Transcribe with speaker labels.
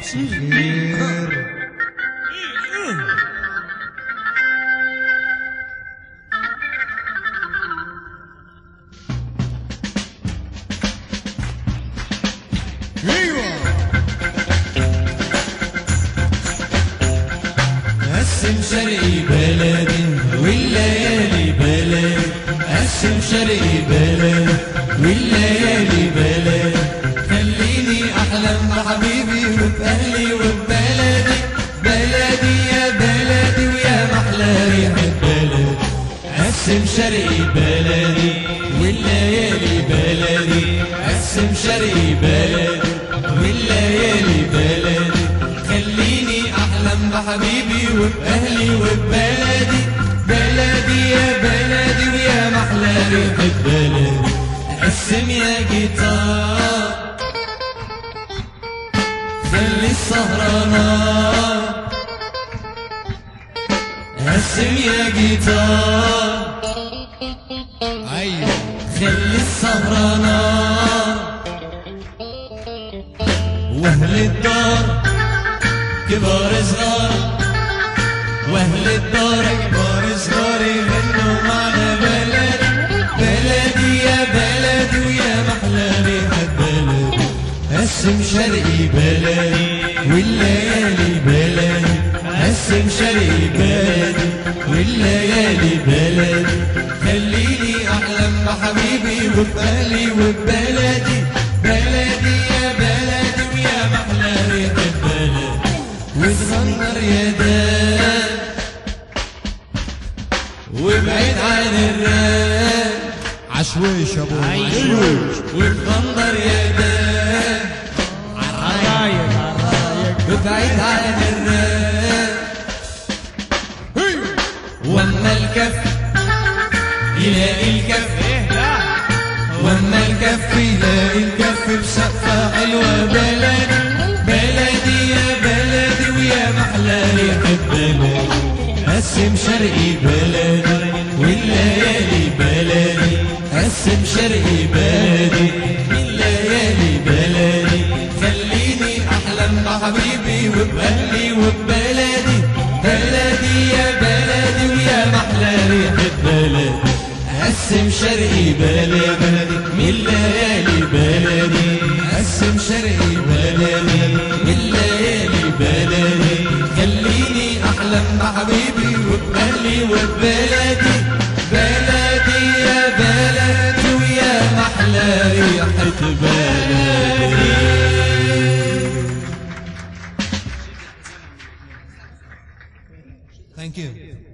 Speaker 1: خير ايوه قسم شرقي بلدي والليالي بلدي قسم شرقي بلدي والليالي بلدي خليني احلم بحبيبي وباهلي وببلدي بلدي يا بلدي ويا محلى ريحة بلدي قسم شرقي بلدي والليالي بلدي قسم شرقي بلدي والليالي بلدي خليني احلم بحبيبي وباهلي وببلدي بلدي يا بلدي ويا محلى ريحة بلدي قسم يا جيتار خلي السهرة نار قسم يا جيتار
Speaker 2: ايوه
Speaker 1: خلي السهرة نار واهل الدار كبار صغار واهل الدار كبار صغار يغنوا معنا بلدي بلدي يا بلدي ويا محلى ريحة بلدي قسم شرقي بلدي والليالي بلدي قسم شرقي بلدي والليالي بلدي خليني احلم بحبيبي وبأهلي وببلدي بلدي يا بلدي ويا محلى ريحة بلدي وتغنر يا دار وابعد عن الراب
Speaker 2: عشويش يا ابوي
Speaker 1: عشويش وتغنر يا دار
Speaker 2: عرايق عرايق
Speaker 1: ابعد عن الراب واما الكف يلاقي الكف واما الكف يلاقي الكف بسقفة حلوة بلدي بلدي يا بلدي ويا محلى ريحة بلدي قسم شرقي بلدي والليالي بلدي قسم شرقي بلدي والليالي بلدي خليني احلم بحبيبي وبأهلي وببلدي بلدي يا بلدي ويا محلى ريحة بلدي قسم شرقي بلدي من الليالي بلدي قسم شرقي بلدي من الليالي بلدي خليني احلم بحبيبي وبأهلي وببلدي بلدي يا بلدي ويا محلى ريحة بلدي
Speaker 2: ثانك يو